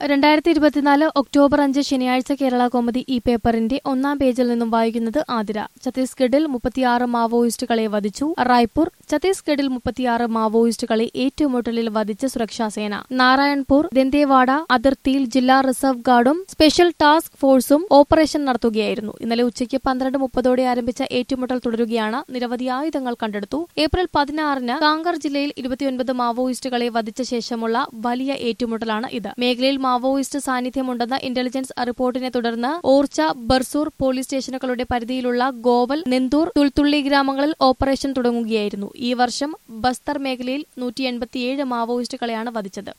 രണ്ടായിരത്തി ഇരുപത്തിനാല് ഒക്ടോബർ അഞ്ച് ശനിയാഴ്ച കേരള കോമഡി ഈ പേപ്പറിന്റെ ഒന്നാം പേജിൽ നിന്നും വായിക്കുന്നത് ആതിര ഛത്തീസ്ഗഡിൽ മുപ്പത്തിയാറ് മാവോയിസ്റ്റുകളെ വധിച്ചു റായ്പൂർ ഛത്തീസ്ഗഡിൽ മുപ്പത്തിയാറ് മാവോയിസ്റ്റുകളെ ഏറ്റുമുട്ടലിൽ വധിച്ച സുരക്ഷാസേന നാരായൺപൂർ ദന്തേവാഡ അതിർത്തിയിൽ ജില്ലാ റിസർവ് ഗാർഡും സ്പെഷ്യൽ ടാസ്ക് ഫോഴ്സും ഓപ്പറേഷൻ നടത്തുകയായിരുന്നു ഇന്നലെ ഉച്ചയ്ക്ക് പന്ത്രണ്ട് മുപ്പതോടെ ആരംഭിച്ച ഏറ്റുമുട്ടൽ തുടരുകയാണ് നിരവധി ആയുധങ്ങൾ കണ്ടെടുത്തു ഏപ്രിൽ പതിനാറിന് കാങ്കർ ജില്ലയിൽ ഇരുപത്തിയൊൻപത് മാവോയിസ്റ്റുകളെ വധിച്ച ശേഷമുള്ള വലിയ ഏറ്റുമുട്ടലാണ് ഇത് മേഖലയിൽ മാവോയിസ്റ്റ് സാന്നിധ്യമുണ്ടെന്ന ഇന്റലിജൻസ് റിപ്പോർട്ടിനെ തുടർന്ന് ഓർച്ച ബർസൂർ പോലീസ് സ്റ്റേഷനുകളുടെ പരിധിയിലുള്ള ഗോവൽ നെന്തൂർ തുൽത്തുള്ളി ഗ്രാമങ്ങളിൽ ഓപ്പറേഷൻ തുടങ്ങുകയായിരുന്നു ഈ വർഷം ബസ്തർ മേഖലയിൽ നൂറ്റി എൺപത്തിയേഴ് മാവോയിസ്റ്റുകളെയാണ് വധിച്ചത്